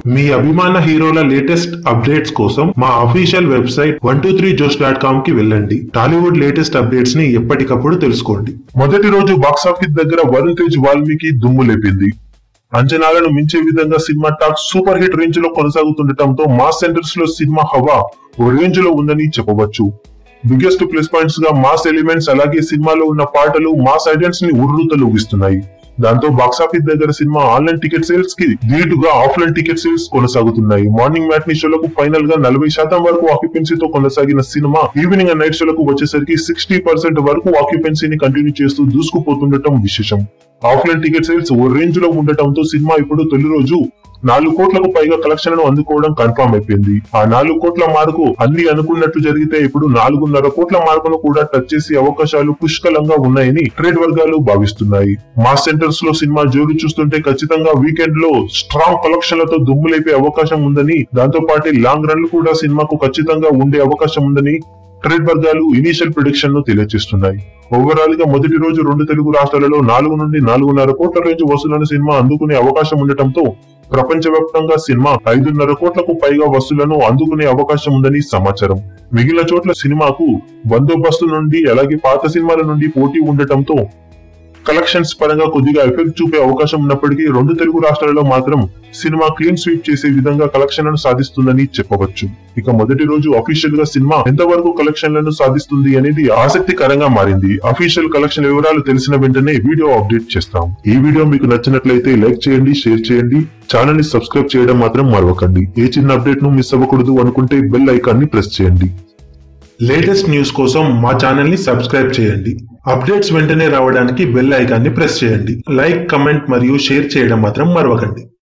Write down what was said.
మీ అభిమాన హీరోల latest updates కోసం మా official website one two three jos dot com కి వెళ్ళండి టాలీవుడ్ లేటెస్ట్ అప్డేట్స్ ని ఎప్పటికప్పుడు తెలుసుకోండి మొదటి రోజు బాక్సాఫీస్ దగ్గర వరుణ్ తేజ్ వాల్మీకి దుమ్ము లేపింది అంచనాలను మించే విధంగా cinema talk super hit range లో కొనసాగుతుండటంతో మాస్ సెంటర్స్ లో సినిమా హవా ఓ రేంజ్ లో ఉందని చెప్పవచ్చు బిగ్గెస్ట్ ప్లస్ పాయింట్స్ గా మాస్ ఎలిమెంట్స్ అలాగే సినిమాలో ఉన్న పాటలు మాస్ ఐడియన్స్ ని ఉర్రూతలూగిస్తున్నాయి దాంతో బాక్సాఫీస్ దగ్గర సినిమా ఆన్లైన్ టికెట్ సేల్స్ కి ధీటుగా ఆఫ్లైన్ టికెట్ సేల్స్ కొనసాగుతున్నాయి మార్నింగ్ మ్యాట్నీ షోలకు ఫైనల్ గా నలభై శాతం వరకు ఆక్యుపెన్సీతో కొనసాగిన సినిమా ఈవినింగ్ అండ్ నైట్ షోలకు వచ్చేసరికి సిక్స్టీ పర్సెంట్ వరకు ఆక్యుపెన్సీని కంటిన్యూ చేస్తూ దూసుకుపోతుండటం విశేషం ఆఫ్లైన్ టికెట్ సేల్స్ ఓ రేంజ్ లో ఉండటంతో సినిమా ఇప్పుడు తొలి రోజు నాలుగు కోట్లకు పైగా కలెక్షన్లను అందుకోవడం కన్ఫర్మ్ అయిపోయింది ఆ నాలుగు కోట్ల మార్కు అన్ని అనుకున్నట్లు జరిగితే ఇప్పుడు నాలుగున్నర కోట్ల మార్కును కూడా టచ్ చేసే అవకాశాలు పుష్కలంగా ఉన్నాయని ట్రేడ్ వర్గాలు భావిస్తున్నాయి మాస్ సెంటర్స్ లో సినిమా జోరు చూస్తుంటే ఖచ్చితంగా వీకెండ్ లో స్ట్రాంగ్ కలెక్షన్లతో దుమ్ము లేపే అవకాశం ఉందని దాంతో పాటు లాంగ్ రన్లు కూడా సినిమాకు ఖచ్చితంగా ఉండే అవకాశం ఉందని ట్రేడ్ వర్గాలు ఇనీషియల్ ప్రిడిక్షన్ ను తెలియజేస్తున్నాయి ఓవరాల్ గా మొదటి రోజు రెండు తెలుగు రాష్ట్రాలలో నాలుగు నుండి నాలుగున్నర కోట్ల రేంజ్ వసూలను సినిమా అందుకునే అవకాశం ఉండటంతో ప్రపంచవ్యాప్తంగా సినిమా ఐదున్నర కోట్లకు పైగా వసూలను అందుకునే అవకాశం ఉందని సమాచారం మిగిలిన చోట్ల సినిమాకు బందోబస్తు నుండి అలాగే పాత సినిమాల నుండి పోటీ ఉండటంతో కలెక్షన్స్ పరంగా కొద్దిగా ఎఫెక్ట్ చూపే అవకాశం ఉన్నప్పటికీ రెండు తెలుగు రాష్ట్రాలలో మాత్రం సినిమా క్లీన్ స్వీప్ చేసే విధంగా కలెక్షన్లను సాధిస్తుందని చెప్పవచ్చు ఇక మొదటి రోజు అఫీషియల్ గా సినిమా ఎంతవరకు కలెక్షన్లను సాధిస్తుంది అనేది ఆసక్తికరంగా మారింది అఫీషియల్ కలెక్షన్ వివరాలు తెలిసిన వెంటనే వీడియో అప్డేట్ చేస్తాం ఈ వీడియో మీకు నచ్చినట్లయితే లైక్ చేయండి షేర్ చేయండి ఛానల్ ని సబ్స్క్రైబ్ చేయడం మాత్రం మరవకండి ఏ చిన్న అప్డేట్ ను మిస్ అవ్వకూడదు అనుకుంటే బెల్ ఐకాన్ ని ప్రెస్ చేయండి లేటెస్ట్ న్యూస్ కోసం మా ఛానల్ ని సబ్స్క్రైబ్ చేయండి అప్డేట్స్ వెంటనే రావడానికి బెల్ ఐకాన్ ని ప్రెస్ చేయండి లైక్ కమెంట్ మరియు షేర్ చేయడం మాత్రం మరవకండి